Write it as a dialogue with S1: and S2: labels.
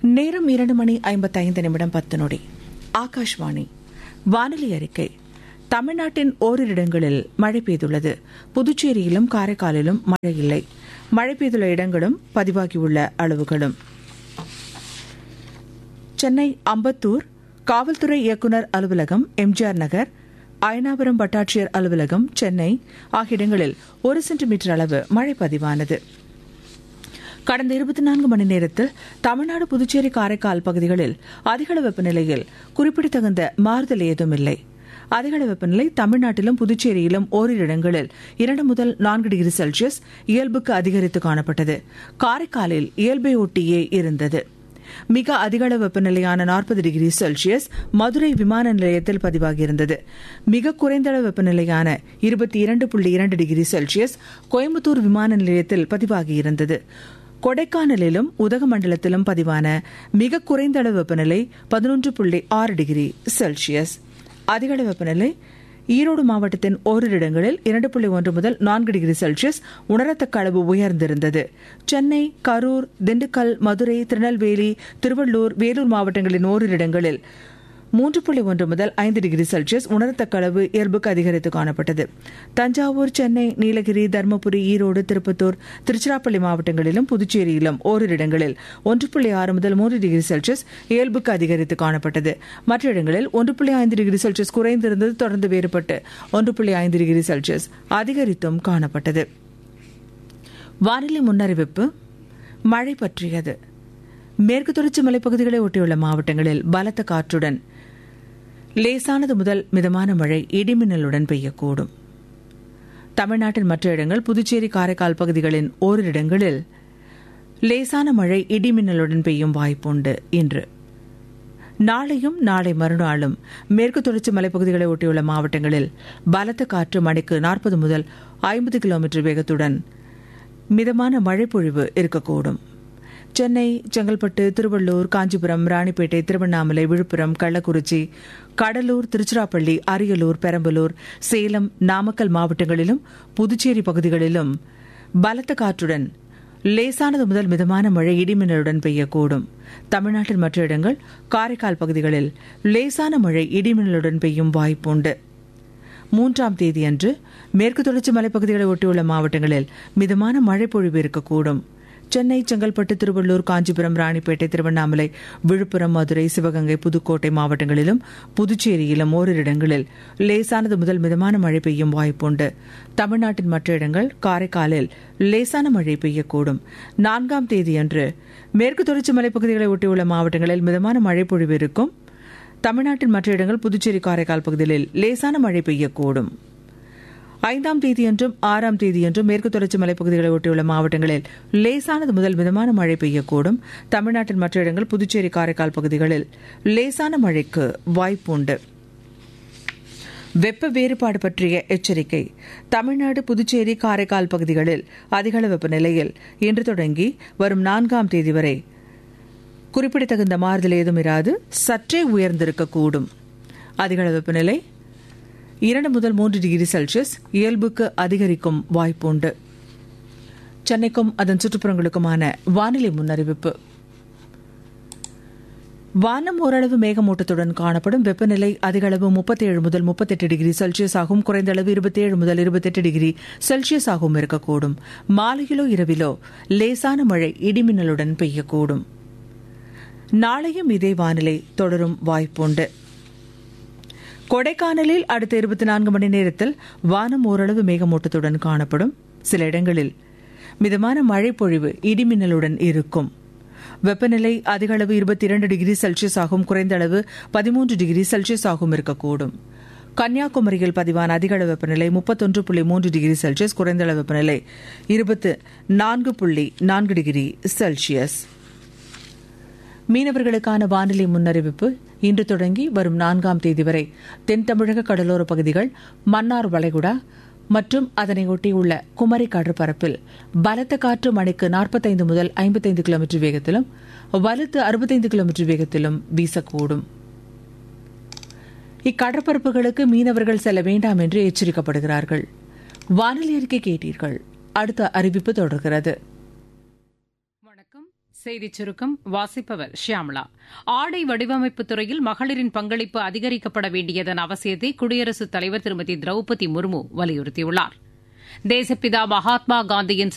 S1: நேரம் இரண்டு மணி ஐம்பத்தைந்து நிமிடம் பத்து நொடி ஆகாஷ்வாணி வானொலி அறிக்கை தமிழ்நாட்டின் ஓரிரு இடங்களில் மழை பெய்துள்ளது புதுச்சேரியிலும் காரைக்காலிலும் மழை இல்லை மழை பெய்துள்ள இடங்களும் பதிவாகியுள்ள அளவுகளும் சென்னை அம்பத்தூர் காவல்துறை இயக்குநர் அலுவலகம் எம்ஜிஆர் நகர் அயனாபுரம் வட்டாட்சியர் அலுவலகம் சென்னை ஆகிய இடங்களில் ஒரு சென்டிமீட்டர் அளவு மழை பதிவானது கடந்த இருபத்தி நான்கு மணி நேரத்தில் தமிழ்நாடு புதுச்சேரி காரைக்கால் பகுதிகளில் அதிகள வெப்பநிலையில் குறிப்பிடத்தகுந்த மாறுதல் ஏதும் இல்லை அதிகள வெப்பநிலை தமிழ்நாட்டிலும் புதுச்சேரியிலும் ஓரிரு இடங்களில் இரண்டு முதல் நான்கு டிகிரி செல்சியஸ் இயல்புக்கு அதிகரித்து காணப்பட்டது காரைக்காலில் இயல்பை ஒட்டியே இருந்தது மிக அதிகள வெப்பநிலையான நாற்பது டிகிரி செல்சியஸ் மதுரை விமான நிலையத்தில் பதிவாகியிருந்தது மிக குறைந்த அளவு வெப்பநிலையான இருபத்தி இரண்டு புள்ளி இரண்டு டிகிரி செல்சியஸ் கோயம்புத்தூர் விமான நிலையத்தில் பதிவாகியிருந்தது கொடைக்கானலிலும் உதகமண்டலத்திலும் பதிவான மிக குறைந்த அளவு வெப்பநிலை பதினொன்று புள்ளி ஆறு டிகிரி செல்சியஸ் அதிகளவு வெப்பநிலை ஈரோடு மாவட்டத்தின் ஓரிரு இடங்களில் இரண்டு புள்ளி ஒன்று முதல் நான்கு டிகிரி செல்சியஸ் உணரத்தக்க அளவு உயர்ந்திருந்தது சென்னை கரூர் திண்டுக்கல் மதுரை திருநெல்வேலி திருவள்ளூர் வேலூர் மாவட்டங்களின் ஓரிரு இடங்களில் மூன்று புள்ளி ஒன்று முதல் ஐந்து டிகிரி செல்சியஸ் உணரத்தக்க அளவு இயல்புக்கு அதிகரித்து காணப்பட்டது தஞ்சாவூர் சென்னை நீலகிரி தருமபுரி ஈரோடு திருப்பத்தூர் திருச்சிராப்பள்ளி மாவட்டங்களிலும் புதுச்சேரியிலும் ஓரிரு இடங்களில் ஒன்று புள்ளி ஆறு முதல் மூன்று டிகிரி செல்சியஸ் இயல்புக்கு அதிகரித்து காணப்பட்டது மற்ற இடங்களில் ஒன்று புள்ளி ஐந்து டிகிரி செல்சியஸ் குறைந்திருந்தது தொடர்ந்து வேறுபட்டு ஒன்று புள்ளி ஐந்து டிகிரி செல்சியஸ் அதிகரித்தும் காணப்பட்டது வானிலை முன்னறிவிப்பு மழை பற்றியது மேற்கு தொடர்ச்சி மலைப்பகுதிகளை ஒட்டியுள்ள மாவட்டங்களில் பலத்த காற்றுடன் லேசானது முதல் மிதமான மழை இடிமின்னலுடன் பெய்யக்கூடும் தமிழ்நாட்டின் மற்ற இடங்கள் புதுச்சேரி காரைக்கால் பகுதிகளின் ஓரிரு இடங்களில் லேசான மழை இடிமின்னலுடன் பெய்யும் வாய்ப்புண்டு இன்று நாளையும் நாளை மறுநாளும் மேற்கு தொடர்ச்சி மலைப்பகுதிகளை ஒட்டியுள்ள மாவட்டங்களில் பலத்த காற்று மணிக்கு நாற்பது முதல் ஐம்பது கிலோமீட்டர் வேகத்துடன் மிதமான மழைப்பொழிவு இருக்கக்கூடும் சென்னை செங்கல்பட்டு திருவள்ளூர் காஞ்சிபுரம் ராணிப்பேட்டை திருவண்ணாமலை விழுப்புரம் கள்ளக்குறிச்சி கடலூர் திருச்சிராப்பள்ளி அரியலூர் பெரம்பலூர் சேலம் நாமக்கல் மாவட்டங்களிலும் புதுச்சேரி பகுதிகளிலும் பலத்த காற்றுடன் லேசானது முதல் மிதமான மழை இடிமின்னலுடன் பெய்யக்கூடும் தமிழ்நாட்டின் மற்ற இடங்கள் காரைக்கால் பகுதிகளில் லேசான மழை இடிமின்னலுடன் பெய்யும் வாய்ப்புண்டு மூன்றாம் தேதியன்று மேற்கு தொடர்ச்சி மலைப்பகுதிகளை ஒட்டியுள்ள மாவட்டங்களில் மிதமான மழை பொழிவு இருக்கக்கூடும் சென்னை செங்கல்பட்டு திருவள்ளூர் காஞ்சிபுரம் ராணிப்பேட்டை திருவண்ணாமலை விழுப்புரம் மதுரை சிவகங்கை புதுக்கோட்டை மாவட்டங்களிலும் புதுச்சேரியிலும் ஓரிரு இடங்களில் லேசானது முதல் மிதமான மழை பெய்யும் வாய்ப்புண்டு தமிழ்நாட்டின் மற்ற இடங்கள் காரைக்காலில் லேசான மழை பெய்யக்கூடும் நான்காம் தேதியன்று மேற்கு தொடர்ச்சி மலைப்பகுதிகளை ஒட்டியுள்ள மாவட்டங்களில் மிதமான மழை பொழிவு இருக்கும் தமிழ்நாட்டின் மற்ற இடங்கள் புதுச்சேரி காரைக்கால் பகுதிகளில் லேசான மழை பெய்யக்கூடும் ஐந்தாம் தேதியன்றும் ஆறாம் தேதியன்றும் மேற்கு தொடர்ச்சி மலைப்பகுதிகளை ஒட்டியுள்ள மாவட்டங்களில் லேசானது முதல் மிதமான மழை பெய்யக்கூடும் தமிழ்நாட்டின் மற்ற இடங்கள் புதுச்சேரி காரைக்கால் பகுதிகளில் லேசான மழைக்கு வாய்ப்புண்டு வெப்ப வேறுபாடு பற்றிய எச்சரிக்கை தமிழ்நாடு புதுச்சேரி காரைக்கால் பகுதிகளில் அதிகள வெப்பநிலையில் இன்று தொடங்கி வரும் நான்காம் தேதி வரை குறிப்பிடத்தகுந்த மாறுதல் ஏதும் இராது சற்றே உயர்ந்திருக்கக்கூடும் அதிகள வெப்பநிலை இரண்டு முதல் மூன்று டிகிரி செல்சியஸ் இயல்புக்கு அதிகரிக்கும் வாய்ப்புண்டு சென்னைக்கும் அதன் சுற்றுப்புறங்களுக்குமான வானிலை முன்னறிவிப்பு வானம் ஓரளவு மேகமூட்டத்துடன் காணப்படும் வெப்பநிலை அதிகளவு முப்பத்தேழு முதல் முப்பத்தெட்டு டிகிரி செல்சியஸ் ஆகும் குறைந்த அளவு இருபத்தேழு முதல் இருபத்தெட்டு டிகிரி செல்சியஸ் ஆகவும் இருக்கக்கூடும் மாலையிலோ இரவிலோ லேசான மழை இடிமின்னலுடன் பெய்யக்கூடும் நாளையும் இதே வானிலை தொடரும் வாய்ப்புண்டு கொடைக்கானலில் அடுத்த இருபத்தி நான்கு மணி நேரத்தில் வானம் ஓரளவு மேகமூட்டத்துடன் காணப்படும் சில இடங்களில் மிதமான மழை பொழிவு இடிமின்னலுடன் இருக்கும் வெப்பநிலை அதிக அளவு இருபத்தி இரண்டு டிகிரி செல்சியஸ் ஆகும் குறைந்த அளவு பதிமூன்று டிகிரி செல்சியஸ் ஆகும் இருக்கக்கூடும் கன்னியாகுமரியில் பதிவான அதிக அளவு வெப்பநிலை முப்பத்தொன்று புள்ளி மூன்று டிகிரி செல்சியஸ் குறைந்த அளவு வெப்பநிலை இருபத்து நான்கு புள்ளி நான்கு டிகிரி செல்சியஸ் மீனவர்களுக்கான வானிலை முன்னறிவிப்பு இன்று தொடங்கி வரும் நான்காம் தேதி வரை தென் தமிழக கடலோர பகுதிகள் மன்னார் வளைகுடா மற்றும் அதனை ஒட்டியுள்ள குமரி கடற்பரப்பில் பலத்த காற்று மணிக்கு நாற்பத்தைந்து முதல் ஐம்பத்தைந்து கிலோமீட்டர் வேகத்திலும் வலுத்து அறுபத்தைந்து கிலோமீட்டர் வேகத்திலும் வீசக்கூடும் இக்கடற்பரப்புகளுக்கு மீனவர்கள் செல்ல வேண்டாம் என்று எச்சரிக்கப்படுகிறார்கள் வானிலை அறிக்கை கேட்டீர்கள் அடுத்த அறிவிப்பு தொடர்கிறது
S2: வணக்கம் செய்திச் சுருக்கம் வாசிப்பவர் ஷியாமளா ஆடை வடிவமைப்பு துறையில் மகளிரின் பங்களிப்பு அதிகரிக்கப்பட வேண்டியதன் அவசியத்தை குடியரசுத் தலைவர் திருமதி திரௌபதி முர்மு வலியுறுத்தியுள்ளார் தேசப்பிதா மகாத்மா காந்தியின்